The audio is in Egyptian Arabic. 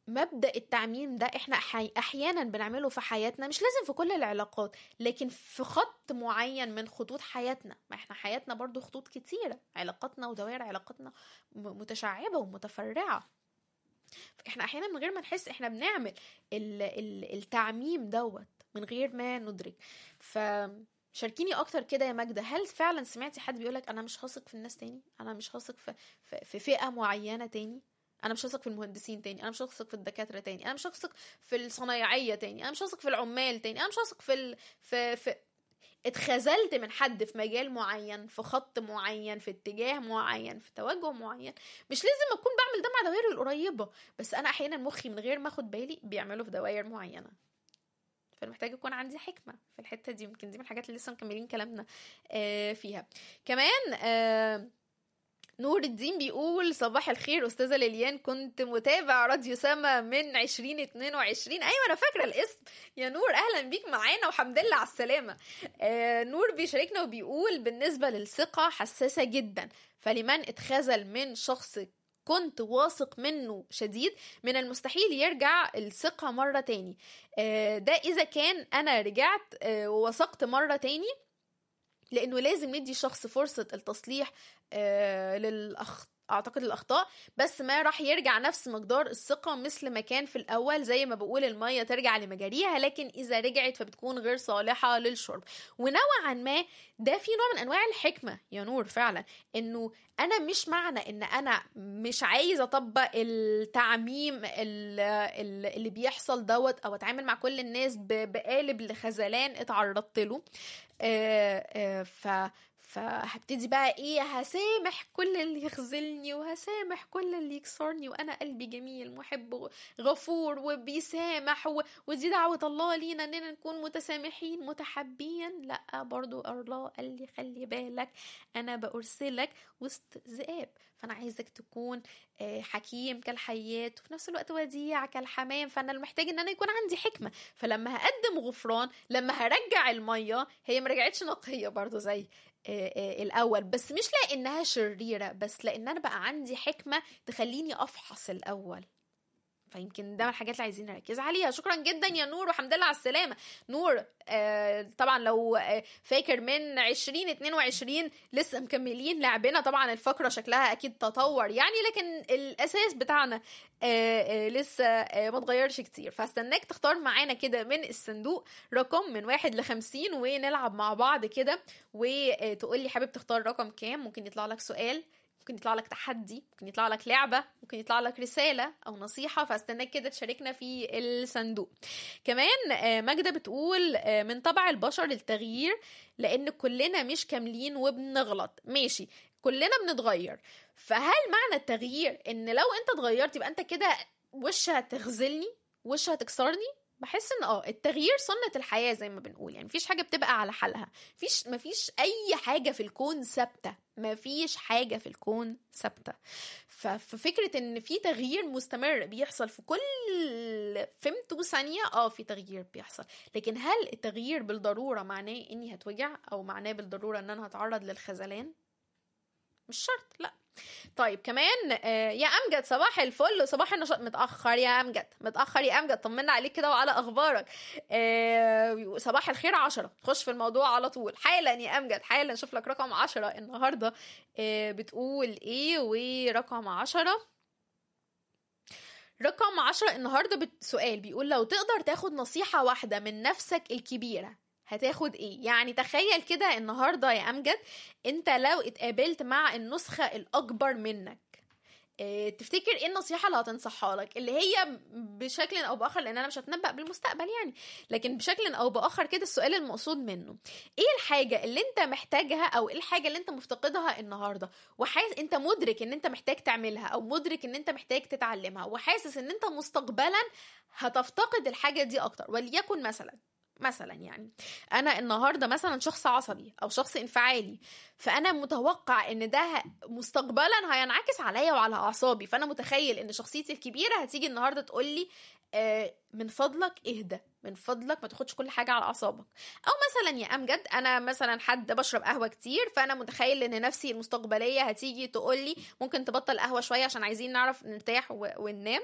مبدأ التعميم ده احنا أحي- احيانا بنعمله في حياتنا مش لازم في كل العلاقات لكن في خط معين من خطوط حياتنا ما احنا حياتنا برضو خطوط كتيرة علاقاتنا ودوائر علاقاتنا م- متشعبة ومتفرعة احنا احيانا من غير ما نحس احنا بنعمل ال ال التعميم دوت من غير ما ندرك ف شاركيني اكتر كده يا ماجدة هل فعلا سمعتي حد بيقولك انا مش هثق في الناس تاني انا مش هثق في, في, في فئة معينة تاني انا مش هثق في المهندسين تاني انا مش هثق في الدكاتره تاني انا مش هثق في الصنايعيه تاني انا مش هثق في العمال تاني انا مش هثق في ال... في في اتخذلت من حد في مجال معين في خط معين في اتجاه معين في توجه معين مش لازم اكون بعمل ده مع دوائري القريبه بس انا احيانا مخي من غير ما اخد بالي بيعمله في دوائر معينه فمحتاج يكون عندي حكمه في الحته دي يمكن دي من الحاجات اللي لسه مكملين كلامنا آه فيها كمان آه نور الدين بيقول صباح الخير استاذه ليليان كنت متابع راديو سما من 2022 ايوه انا فاكره الاسم يا نور اهلا بيك معانا وحمد لله على السلامه آه نور بيشاركنا وبيقول بالنسبه للثقه حساسه جدا فلمن اتخذل من شخص كنت واثق منه شديد من المستحيل يرجع الثقة مرة تاني آه، ده إذا كان أنا رجعت آه، ووثقت مرة تاني لأنه لازم ندي شخص فرصة التصليح آه، للأخ اعتقد الاخطاء بس ما راح يرجع نفس مقدار الثقه مثل ما كان في الاول زي ما بقول الميه ترجع لمجاريها لكن اذا رجعت فبتكون غير صالحه للشرب ونوعا ما ده في نوع من انواع الحكمه يا نور فعلا انه انا مش معنى ان انا مش عايز اطبق التعميم ال- ال- اللي بيحصل دوت او اتعامل مع كل الناس ب- بقالب لخذلان اتعرضت له آه، آه، ف فهبتدي بقى ايه هسامح كل اللي يخذلني وهسامح كل اللي يكسرني وانا قلبي جميل محب غفور وبيسامح و... ودي دعوة الله لينا اننا نكون متسامحين متحابين لا برضو الله قال لي خلي بالك انا بأرسلك وسط ذئاب فانا عايزك تكون آه، حكيم كالحيات وفي نفس الوقت وديع كالحمام فانا المحتاج ان انا يكون عندي حكمة فلما هقدم غفران لما هرجع المية هي ما رجعتش نقية برضو زي آه، آه، الاول بس مش لانها شريره بس لان انا بقى عندي حكمه تخليني افحص الاول فيمكن ده من الحاجات اللي عايزين نركز عليها شكرا جدا يا نور وحمد لله على السلامه نور آه طبعا لو آه فاكر من 2022 لسه مكملين لعبنا طبعا الفقره شكلها اكيد تطور يعني لكن الاساس بتاعنا آه آه لسه آه ما اتغيرش كتير فاستناك تختار معانا كده من الصندوق رقم من واحد لخمسين ونلعب مع بعض كده وتقول لي حابب تختار رقم كام ممكن يطلع لك سؤال ممكن يطلع لك تحدي ممكن يطلع لك لعبة ممكن يطلع لك رسالة أو نصيحة فاستناك كده تشاركنا في الصندوق كمان آه، ماجدة بتقول آه، من طبع البشر التغيير لأن كلنا مش كاملين وبنغلط ماشي كلنا بنتغير فهل معنى التغيير ان لو انت اتغيرت يبقى انت كده وش هتخذلني وش هتكسرني بحس ان اه التغيير سنة الحياة زي ما بنقول يعني مفيش حاجة بتبقى على حالها مفيش مفيش اي حاجة في الكون ثابتة مفيش حاجة في الكون ثابتة ف- ففكرة ان في تغيير مستمر بيحصل في كل فهمت ثانية اه في تغيير بيحصل لكن هل التغيير بالضرورة معناه اني هتوجع او معناه بالضرورة ان انا هتعرض للخذلان مش شرط لا طيب كمان آه، يا امجد صباح الفل وصباح النشاط متاخر يا امجد متاخر يا امجد طمنا عليك كده وعلى اخبارك آه، صباح الخير عشرة خش في الموضوع على طول حالا يا امجد حالا نشوف لك رقم عشرة النهارده آه، بتقول ايه ورقم عشرة رقم عشرة النهاردة بت- سؤال بيقول لو تقدر تاخد نصيحة واحدة من نفسك الكبيرة هتاخد ايه يعني تخيل كده النهاردة يا أمجد انت لو اتقابلت مع النسخة الأكبر منك اه تفتكر ايه النصيحة اللي هتنصحها لك اللي هي بشكل او باخر لان انا مش هتنبأ بالمستقبل يعني لكن بشكل او باخر كده السؤال المقصود منه ايه الحاجة اللي انت محتاجها او ايه الحاجة اللي انت مفتقدها النهاردة وحاسس انت مدرك ان انت محتاج تعملها او مدرك ان انت محتاج تتعلمها وحاسس ان انت مستقبلا هتفتقد الحاجة دي اكتر وليكن مثلا مثلا يعني انا النهارده مثلا شخص عصبي او شخص انفعالي فانا متوقع ان ده مستقبلا هينعكس عليا وعلى اعصابي فانا متخيل ان شخصيتي الكبيره هتيجي النهارده تقول لي آه، من فضلك اهدى من فضلك ما تاخدش كل حاجه على اعصابك او مثلا يا امجد انا مثلا حد بشرب قهوه كتير فانا متخيل ان نفسي المستقبليه هتيجي تقول لي ممكن تبطل قهوه شويه عشان عايزين نعرف نرتاح و- وننام